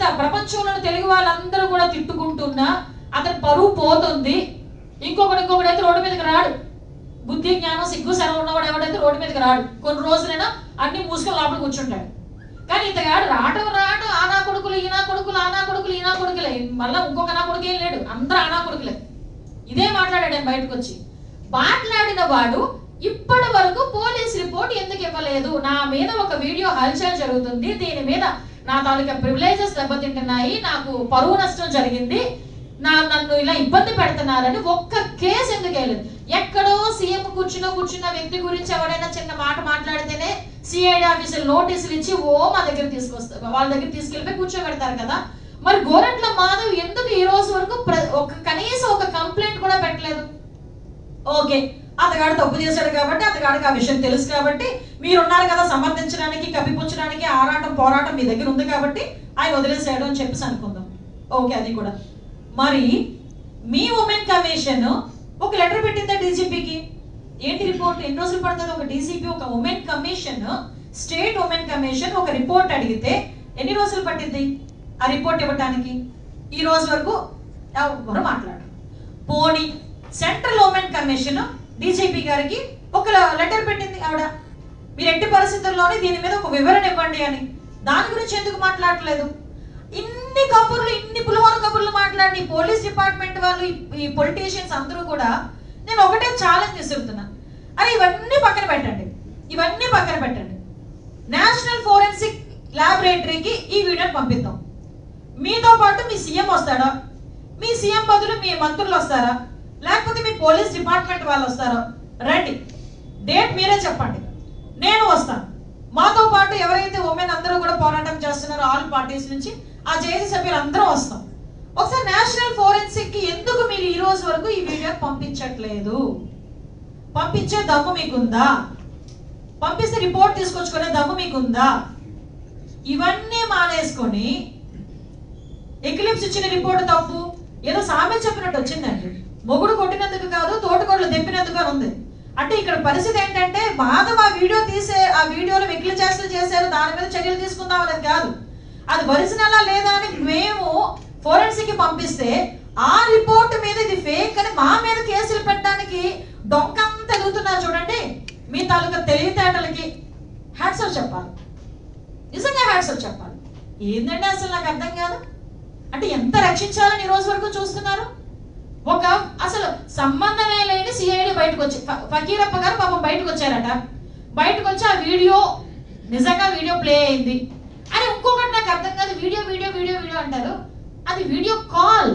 ప్రపంచంలో తెలుగు వాళ్ళందరూ కూడా తిట్టుకుంటున్నా అతని పరువు పోతుంది ఇంకొకటి ఇంకొకటి అయితే రోడ్డు మీదకి రాడు బుద్ధి జ్ఞానం సిగ్గు సెలవు ఉన్నవాడు ఎవడైతే రోడ్డు మీదకి రాడు కొన్ని రోజులైనా అన్ని మూసుకొని లోపల కూర్చుంటాడు కానీ ఇతగాడు రావటం రావటం ఆనా కొడుకులు ఈనా కొడుకులు ఆనా కొడుకులు ఈనా కొడుకులే మళ్ళీ ఇంకొక నా కొడుకు ఏం లేడు అందరూ ఆనా కొడుకులే ఇదే మాట్లాడాడు ఆయన బయటకు వచ్చి మాట్లాడిన వాడు ఇప్పటి వరకు పోలీస్ రిపోర్ట్ ఎందుకు ఇవ్వలేదు నా మీద ఒక వీడియో హల్చల్ జరుగుతుంది దీని మీద నా తాలూకా ప్రివిలేజెస్ దెబ్బతింటున్నాయి నాకు పరువు నష్టం జరిగింది నా నన్ను ఇలా ఇబ్బంది పెడుతున్నారని ఒక్క కేసు ఎందుకు వేయలేదు ఎక్కడో సీఎం కూర్చున్న కూర్చున్న వ్యక్తి గురించి ఎవరైనా చిన్న మాట మాట్లాడితేనే సిఐడి ఆఫీసులు నోటీసులు ఇచ్చి ఓ మా దగ్గర తీసుకొస్తారు వాళ్ళ దగ్గర తీసుకెళ్ళిపోయి కూర్చోబెడతారు కదా మరి గోరంట్ల మాధవ్ ఎందుకు ఈ రోజు వరకు ప్ర- ఒక కనీసం ఒక కంప్లైంట్ కూడా పెట్టలేదు ఓకే అతగాడు తప్పు చేశాడు కాబట్టి అతగాడికి ఆ విషయం తెలుసు కాబట్టి మీరున్నారు కదా సమర్థించడానికి కప్పిపుచ్చడానికి ఆరాటం పోరాటం మీ దగ్గర ఉంది కాబట్టి ఆయన వదిలేసాడు అని చెప్పేసి అనుకుందాం ఓకే అది కూడా మరి మీ ఉమెన్ కమిషన్ ఒక లెటర్ పెట్టిందా డీజీపీకి ఏంటి రిపోర్ట్ ఎన్ని రోజులు పడుతుంది ఒక డీజీపీ ఒక women commission state women commission ఒక రిపోర్ట్ అడిగితే ఎన్ని రోజులు పట్టింది ఆ రిపోర్ట్ ఇవ్వటానికి ఈ రోజు వరకు ఎవరు మాట్లాడరు పోనీ సెంట్రల్ ఉమెన్ కమిషన్ డీజీపీ గారికి ఒక లెటర్ పెట్టింది ఆవిడ మీరు ఎట్టి పరిస్థితుల్లోనే దీని మీద ఒక వివరణ ఇవ్వండి అని దాని గురించి ఎందుకు మాట్లాడలేదు ఇన్ని కబుర్లు ఇన్ని పులిహోర కబుర్లు మాట్లాడి ఈ పోలీస్ డిపార్ట్మెంట్ వాళ్ళు ఈ- ఈ పొలిటీషియన్స్ అందరూ కూడా నేను ఒకటే ఛాలెంజ్ విసురుతున్నా అరే ఇవన్నీ పక్కన పెట్టండి ఇవన్నీ పక్కన పెట్టండి నేషనల్ ఫోరెన్సిక్ ల్యాబొరేటరీకి ఈ వీడియోని పంపిద్దాం మీతో పాటు మీ సీఎం వస్తాడా మీ సీఎం బదులు మీ మంత్రులు వస్తారా లేకపోతే మీ పోలీస్ డిపార్ట్మెంట్ వాళ్ళు వస్తారా రండి డేట్ మీరే చెప్పండి నేను వస్తాను మాతో పాటు ఎవరైతే ఉమెన్ అందరూ కూడా పోరాటం చేస్తున్నారో ఆల్ పార్టీస్ నుంచి ఆ జేసీ సభ్యులు అందరూ వస్తాం ఒకసారి నేషనల్ ఫోరెన్సిక్ కి ఎందుకు మీరు ఈ రోజు వరకు ఈ వీడియో పంపించట్లేదు పంపించే దమ్ము మీకుందా పంపిస్తే రిపోర్ట్ తీసుకొచ్చుకునే దమ్ము మీకుందా ఇవన్నీ మానేసుకొని ఎక్లిప్స్ ఇచ్చిన రిపోర్ట్ తప్పు ఏదో సామెత చెప్పినట్టు వచ్చిందండి మొగుడు కొట్టినందుకు కాదు తోటకోళ్ళు దెప్పినందుకు అని ఉంది అంటే ఇక్కడ పరిస్థితి ఏంటంటే మాధవ్ ఆ వీడియో తీసే ఆ వీడియోలో వెకిలి చేష్టలు చేశారు దాని మీద చర్యలు తీసుకుందాం అనేది కాదు అది ఒరిజినలా లేదా అని మేము ఫోరెన్సిక్ కి పంపిస్తే ఆ రిపోర్ట్ మీద ఇది ఫేక్ అని మా మీద కేసులు పెట్టడానికి డొంకంతా ఎదుగుతున్నారు చూడండి మీ తాలూకా తెలివితేటలకి హ్యాట్సప్ చెప్పాలి నిజంగా హ్యాట్సప్ చెప్పాలి ఏంటంటే అసలు నాకు అర్థం కాదు అంటే ఎంత రక్షించాలని ఈ రోజు వరకు చూస్తున్నారు ఒక అసలు సంబంధమే లేని సిఐడి బయటకు వచ్చి ఫ- ఫకీరప్ప గారు పాపం బయటకు వచ్చారట బయటకు వచ్చి ఆ వీడియో నిజంగా వీడియో ప్లే అయింది అని ఇంకొకటి నాకు అర్థం కాదు వీడియో వీడియో వీడియో వీడియో అంటారు అది వీడియో కాల్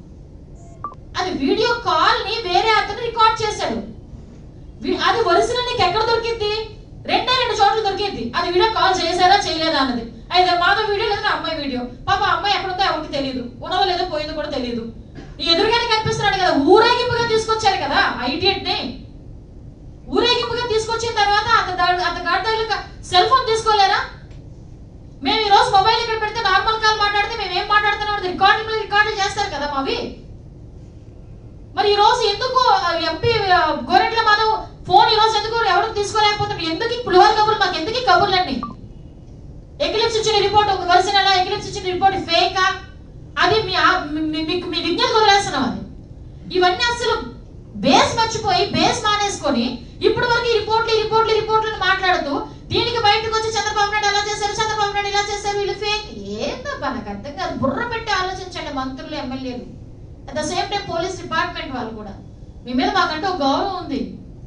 అది వీడియో కాల్ ని వేరే అతను రికార్డ్ చేశాడు వి- అది ఒరిజినల్ నీకు ఎక్కడ దొరికింది రెండే రెండు చోట్ల దొరికింది అది వీడియో కాల్ చేశారా చేయలేదా అన్నది అయితే మాధవ్ వీడియో లేదా అమ్మాయి వీడియో పాప అమ్మాయి ఎక్కడుందో ఎవరికి తెలియదు ఉన్నదో లేదో పోయిందో కూడా తెలియదు ఈ ఎదురుగానే కనిపిస్తున్నాడు కదా ఊరేగింపుగా తీసుకొచ్చారు కదా ఐడియట్ ని ఊరేగింపుగా తీసుకొచ్చిన తర్వాత అతను అతని గాడి సెల్ ఫోన్ తీసుకోలేరా మేము ఈ రోజు మొబైల్ ఇక్కడ పెడితే నార్మల్ కాల్ మాట్లాడితే మేము ఏం మాట్లాడుతున్నాం రికార్డింగ్ రికార్డులు చేస్తారు కదా మావి మరి ఈ రోజు ఎందుకు ఎంపీ గోరెంట్ల మాధవ్ ఫోన్ ఈ రోజు ఎందుకు ఎవరు తీసుకోలేకపోతున్నారు ఎందుకు ఈ పులిహోర కబుర్లు మాకు ఎందుకు ఈ కబుర్లన్నీ ఎక్లిప్స్ ఇచ్చిన రిపోర్ట్ ఒక ఒరిజినల్ ఎక్లిప్స్ ఇచ్చిన రిపోర్ట్ ఫేకా అది మీ ఆ- మీ- మీ- మీకు మీ విజ్ఞత వదిలేస్తున్నాం అది ఇవన్నీ అసలు బేస్ మర్చిపోయి బేస్ మానేసుకొని ఇప్పటి వరకు ఈ రిపోర్ట్లు ఈ రిపోర్ట్లు ఈ రిపోర్ట్లు మాట్లాడుతూ దీనికి బయటకు వచ్చి చంద్రబాబు నాయుడు ఎలా చేశారు చంద్రబాబు నాయుడు ఇలా చేశారు వీళ్ళు ఫేక్ ఏందబ్బా నాకు అర్థం కాదు బుర్ర పెట్టి ఆలోచించండి మంత్రులు ఎమ్మెల్యేలు at the same time police department వాళ్ళు కూడా మీ మీద మాకంటూ ఒక గౌరవం ఉంది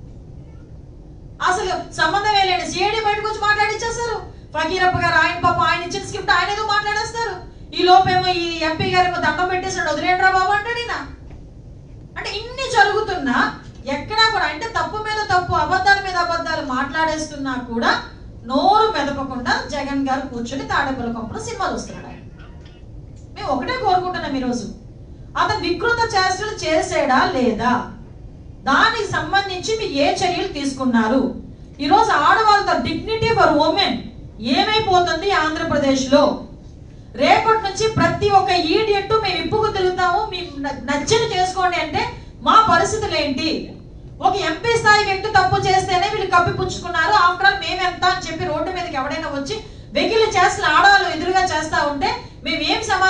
అసలు సంబంధమే లేని సిఐడి బయటకు వచ్చి మాట్లాడిచ్చేస్తారు ఫకీరప్ప గారు ఆయన పాప ఆయన ఇచ్చిన స్క్రిప్ట్ ఆయన ఏదో మాట్లాడేస్తారు ఈ లోపేమో ఈ ఎంపీ గారేమో దండం పెట్టేసాడు వదిలేండ్రా బాబు అంటాడు ఈయన అంటే ఇన్ని జరుగుతున్నా ఎక్కడా కూడా అంటే తప్పు మీద తప్పు అబద్ధాల మీద అబద్ధాలు మాట్లాడేస్తున్నా కూడా నోరు మెదపకుండా జగన్ గారు కూర్చొని తాడేపల్లి కొంపలో సినిమా చూస్తున్నాడు ఆయన మేము ఒకటే కోరుకుంటున్నాం ఈరోజు అతను వికృత చేష్టలు చేసాడా లేదా దానికి సంబంధించి మీరు ఏ చర్యలు తీసుకున్నారు ఈరోజు ఆడవాళ్ళతో డిగ్నిటీ ఫర్ ఉమెన్ ఏమైపోతుంది ఆంధ్రప్రదేశ్లో రేపటి నుంచి ప్రతి ఒక్క ఈడియట్ మేము ఇప్పుకు తిరుగుతాము మేము న- నచ్చింది చేసుకోండి అంటే మా పరిస్థితులు ఏంటి ఒక ఎంపీ స్థాయి వ్యక్తి తప్పు చేస్తేనే వీళ్ళు కప్పిపుచ్చుకున్నారు ఆఫ్టర్ ఆల్ మేమెంత అని చెప్పి రోడ్డు మీదకి ఎవడైనా వచ్చి వెకిలి చేస్తున్న ఆడవాళ్ళు ఎదురుగా చేస్తా ఉంటే మేము ఏం సమాధానం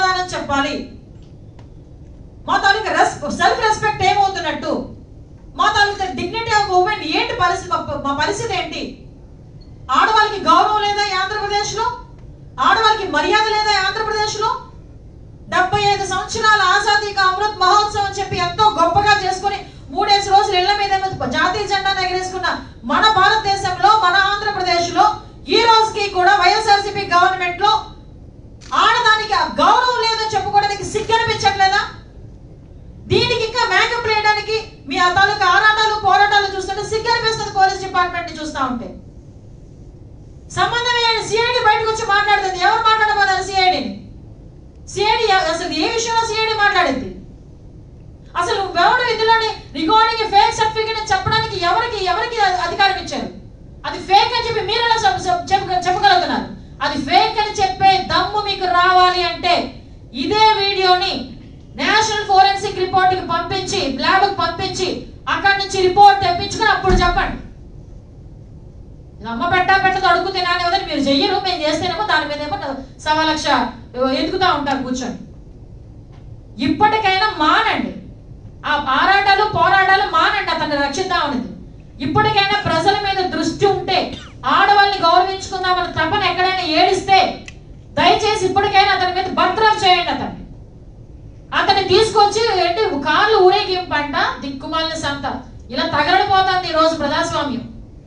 చెప్పాలి మా తాలూకా రెస్ సెల్ఫ్ రెస్పెక్ట్ ఏమవుతున్నట్టు మా తాలూకా డిగ్నిటీ ఆఫ్ ఉమెన్ ఏంటి పరిస్థితి మా- మా పరిస్థితి ఏంటి ఆడవాళ్ళకి గౌరవం లేదా ఈ ఆంధ్రప్రదేశ్లో ఆడవాళ్ళకి మర్యాద లేదా ఈ ఆంధ్రప్రదేశ్లో డెబ్బై ఐదు సంవత్సరాల ఆజాదీ కా అమృత్ మహోత్సవం అని చెప్పి ఎంతో గొప్పగా చేసుకుని మూడేసి రోజులు ఇళ్ల మీద ఏమో జాతీయ జెండాను ఎగరేసుకున్న మన భారతదేశంలో మన ఆంధ్రప్రదేశ్ లో ఈ రోజుకి కూడా వైఎస్ఆర్సీపీ గవర్నమెంట్ లో ఆడదానికి ఆ గౌరవం లేదని చెప్పుకోవడానికి సిగ్గు అనిపించట్లేదా దీనికి ఇంకా మేకప్ వేయడానికి మీ ఆ తాలూకా ఆరాటాలు పోరాటాలు చూస్తుంటే సిగ్గు అనిపిస్తుంది పోలీస్ డిపార్ట్మెంట్ ని చూస్తా ఉంటే సంబంధం లేని సిఐడి బయటకు వచ్చి మాట్లాడుతుంది ఎవరు మాట్లాడబోతారు సిఐడిని సిఐడి అసలు ఏ విషయంలో సిఐడి మాట్లాడింది అసలు ఎవడు ఇందులోని రికార్డింగ్ ఫేక్ సర్టిఫికేట్ అని చెప్పడానికి ఎవరికి ఎవరికి అధికారం ఇచ్చారు అది ఫేక్ అని చెప్పి మీరు ఎలా చెప్- చెప్- చెప్ప- చెప్పగలుగుతున్నారు అది ఫేక్ అని చెప్పే దమ్ము మీకు రావాలి అంటే ఇదే వీడియోని నేషనల్ ఫోరెన్సిక్ రిపోర్ట్ కి పంపించి ల్యాబ్ కి పంపించి అక్కడి నుంచి రిపోర్ట్ తెప్పించుకుని అప్పుడు చెప్పండి ఇది అమ్మ పెట్టా పెట్టదు అడుగు తినాలి వదని మీరు చెయ్యరు మేము చేస్తేనేమో దాని మీద ఏమో సవా లక్ష ఎదుగుతా ఉంటారు కూర్చొని ఇప్పటికైనా మానండి ఆ ఆరాటాలు పోరాటాలు మానండి అతన్ని రక్షిద్దామనేది ఇప్పటికైనా ప్రజల మీద దృష్టి ఉంటే ఆడవాళ్ళని గౌరవించుకుందామని తపన ఎక్కడైనా ఏడిస్తే దయచేసి ఇప్పటికైనా అతని మీద బర్త్రఫ్ చేయండి అతన్ని అతన్ని తీసుకొచ్చి ఏంటి కార్లు ఊరేగింపంట దిక్కుమాలిన సంత ఇలా తగలడిపోతుంది ఈ రోజు ప్రజాస్వామ్యం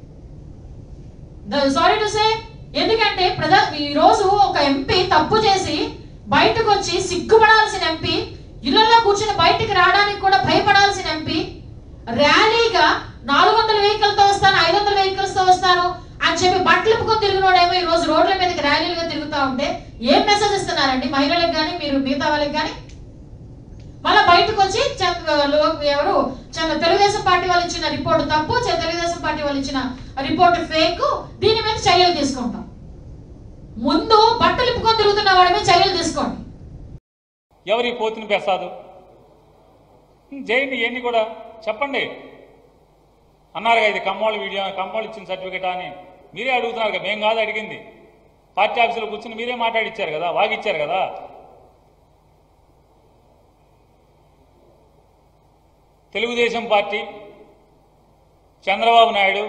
సారీ టు సే ఎందుకంటే ప్రజా ఈ రోజు ఒక ఎంపీ తప్పు చేసి బయటకు వచ్చి సిగ్గుపడాల్సిన ఎంపీ ఇళ్లలో కూర్చుని బయటికి రావడానికి కూడా భయపడాల్సిన ఎంపీ ర్యాలీగా నాలుగు వందల వెహికల్ తో వస్తాను ఐదు వందల వెహికల్స్ తో వస్తాను అని చెప్పి బట్టలు ఇప్పుకొని తిరిగినోడేమో ఈ రోజు రోడ్ల మీదకి ర్యాలీలుగా తిరుగుతా ఉంటే ఏం మెసేజ్ ఇస్తున్నారండి మహిళలకు కానీ మీరు మిగతా వాళ్ళకి కానీ మళ్ళీ బయటకు వచ్చి చంద్ర- లో- ఎవరు చంద్ర- తెలుగుదేశం పార్టీ వాళ్ళు ఇచ్చిన రిపోర్ట్ తప్పు చ- తెలుగుదేశం పార్టీ వాళ్ళు ఇచ్చిన రిపోర్ట్ ఫేక్ దీని మీద చర్యలు తీసుకుంటాం ముందు బట్టలు ఇప్పుకొని తిరుగుతున్న వాడి మీద చర్యలు తీసుకోండి ఎవరి పోతుని ప్రసాదు చేయండి ఇవన్నీ కూడా చెప్పండి అన్నారు కదా ఇది కమ్మోళ్ళ వీడియో కమ్మోళ్ళు ఇచ్చిన సర్టిఫికేట్ అని మీరే అడుగుతున్నారు కదా మేము కాదు అడిగింది పార్టీ ఆఫీసులో కూర్చుని మీరే మాట్లాడిచ్చారు కదా వాగిచ్చారు కదా తెలుగుదేశం పార్టీ చంద్రబాబు నాయుడు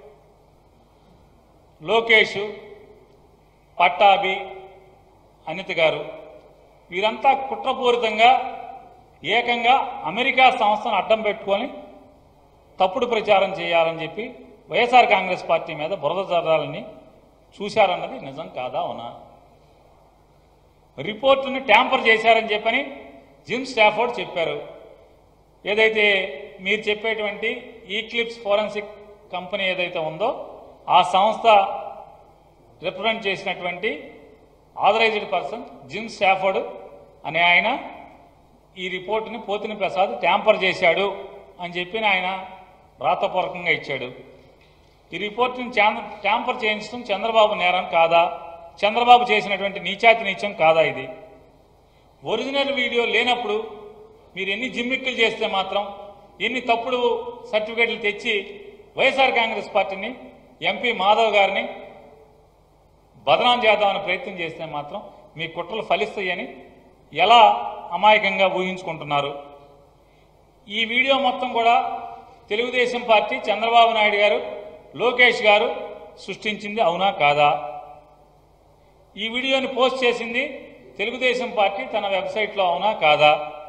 లోకేష్ పట్టాభి అనిత గారు వీరంతా కుట్రపూరితంగా ఏకంగా అమెరికా సంస్థను అడ్డం పెట్టుకొని తప్పుడు ప్రచారం చేయాలని చెప్పి వైఎస్ఆర్ కాంగ్రెస్ పార్టీ మీద బురద జర్రాలని చూశారన్నది నిజం కాదా అవునా రిపోర్టుని ట్యాంపర్ చేశారని చెప్పని జిమ్ స్టాఫోర్డ్ చెప్పారు ఏదైతే మీరు చెప్పేటువంటి ఈక్లిప్స్ ఫోరెన్సిక్ కంపెనీ ఏదైతే ఉందో ఆ సంస్థ రిప్రజెంట్ చేసినటువంటి ఆథరైజ్డ్ పర్సన్ జిమ్ స్టాఫర్డ్ అనే ఆయన ఈ రిపోర్టుని పోతిని ప్రసాద్ ట్యాంపర్ చేశాడు అని చెప్పి ఆయన రాతపూర్వకంగా ఇచ్చాడు ఈ రిపోర్టుని చాంద- ట్యాంపర్ చేయించడం చంద్రబాబు నేరం కాదా చంద్రబాబు చేసినటువంటి నీచాతి నీచం కాదా ఇది ఒరిజినల్ వీడియో లేనప్పుడు మీరు ఎన్ని జిమ్మిక్కులు చేస్తే మాత్రం ఎన్ని తప్పుడు సర్టిఫికేట్లు తెచ్చి వైఎస్ఆర్ కాంగ్రెస్ పార్టీని ఎంపీ మాధవ్ గారిని బదనాం చేద్దామని ప్రయత్నం చేస్తే మాత్రం మీ కుట్రలు ఫలిస్తాయని ఎలా అమాయకంగా ఊహించుకుంటున్నారు ఈ వీడియో మొత్తం కూడా తెలుగుదేశం పార్టీ చంద్రబాబు నాయుడు గారు లోకేష్ గారు సృష్టించింది అవునా కాదా ఈ వీడియోని పోస్ట్ చేసింది తెలుగుదేశం పార్టీ తన వెబ్సైట్లో అవునా కాదా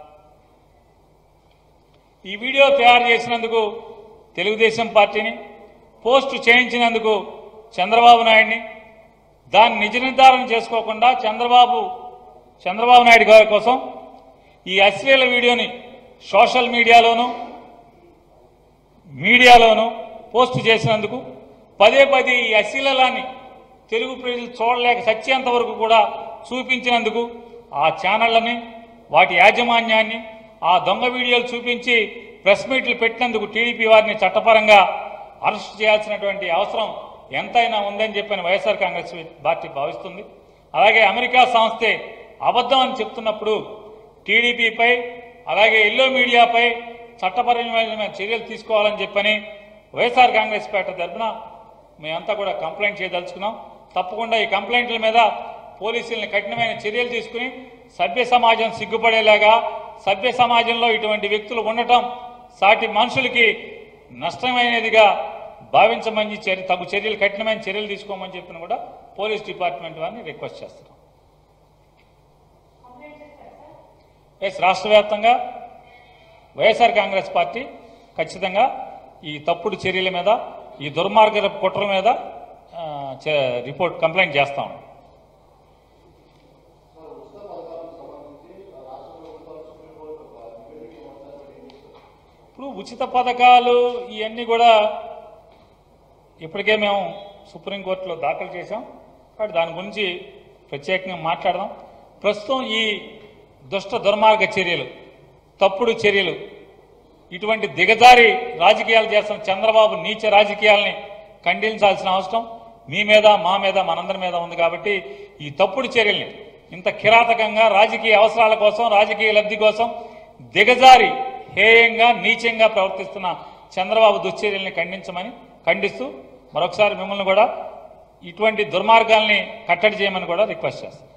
ఈ వీడియో తయారు చేసినందుకు తెలుగుదేశం పార్టీని పోస్ట్ చేయించినందుకు చంద్రబాబు నాయుడిని దాన్ని నిజ నిర్ధారణ చేసుకోకుండా చంద్రబాబు చంద్రబాబు నాయుడు గారి కోసం ఈ అశ్లీల వీడియోని సోషల్ మీడియాలోనూ మీడియాలోనూ పోస్ట్ చేసినందుకు పదే పదే ఈ అశ్లీలాన్ని తెలుగు ప్రజలు చూడలేక సత్యంత వరకు కూడా చూపించినందుకు ఆ ఛానళ్లని వాటి యాజమాన్యాన్ని ఆ దొంగ వీడియోలు చూపించి ప్రెస్ మీట్లు పెట్టినందుకు టీడీపీ వారిని చట్టపరంగా అరెస్ట్ చేయాల్సినటువంటి అవసరం ఎంతైనా ఉందని చెప్పని వైఎస్ఆర్ కాంగ్రెస్ పార్టీ భావిస్తుంది అలాగే అమెరికా సంస్థే అబద్ధం అని చెప్తున్నప్పుడు టీడీపీపై అలాగే ఎల్లో మీడియాపై చట్టపరమైన చర్యలు తీసుకోవాలని చెప్పని వైఎస్ఆర్ కాంగ్రెస్ పార్టీ తరఫున మేమంతా కూడా కంప్లైంట్ చేయదలుచుకున్నాం తప్పకుండా ఈ కంప్లైంట్ల మీద పోలీసుల్ని కఠినమైన చర్యలు తీసుకుని సభ్య సమాజం సిగ్గుపడేలాగా సభ్య సమాజంలో ఇటువంటి వ్యక్తులు ఉండటం సాటి మనుషులకి నష్టమైనదిగా భావించమని చర్య తగు చర్యలు కఠినమైన చర్యలు తీసుకోమని చెప్పిన కూడా పోలీస్ డిపార్ట్మెంట్ వారిని రిక్వెస్ట్ చేస్తున్నాం ఎస్ రాష్ట్ర వ్యాప్తంగా వైఎస్ఆర్ కాంగ్రెస్ పార్టీ ఖచ్చితంగా ఈ తప్పుడు చర్యల మీద ఈ దుర్మార్గ కుట్ర మీద ఆ, చే- రిపోర్ట్ కంప్లైంట్ చేస్తాం ఇప్పుడు ఉచిత పథకాలు ఇవన్నీ కూడా ఇప్పటికే మేము సుప్రీంకోర్టులో దాఖలు చేశాం కాబట్టి దాని గురించి ప్రత్యేకంగా మాట్లాడదాం ప్రస్తుతం ఈ దుష్ట దుర్మార్గ చర్యలు తప్పుడు చర్యలు ఇటువంటి దిగజారి రాజకీయాలు చేస్తున్న చంద్రబాబు నీచ రాజకీయాల్ని ఖండించాల్సిన అవసరం మీ మీద మా మీద మనందరి మీద ఉంది కాబట్టి ఈ తప్పుడు చర్యల్ని ఇంత కిరాతకంగా రాజకీయ అవసరాల కోసం రాజకీయ లబ్ధి కోసం దిగజారి హేయంగా నీచంగా ప్రవర్తిస్తున్న చంద్రబాబు దుశ్చర్యల్ని ఖండించమని ఖండిస్తూ మరొకసారి మిమ్మల్ని కూడా ఇటువంటి దుర్మార్గాల్ని కట్టడి చేయమని కూడా రిక్వెస్ట్ చేస్తాం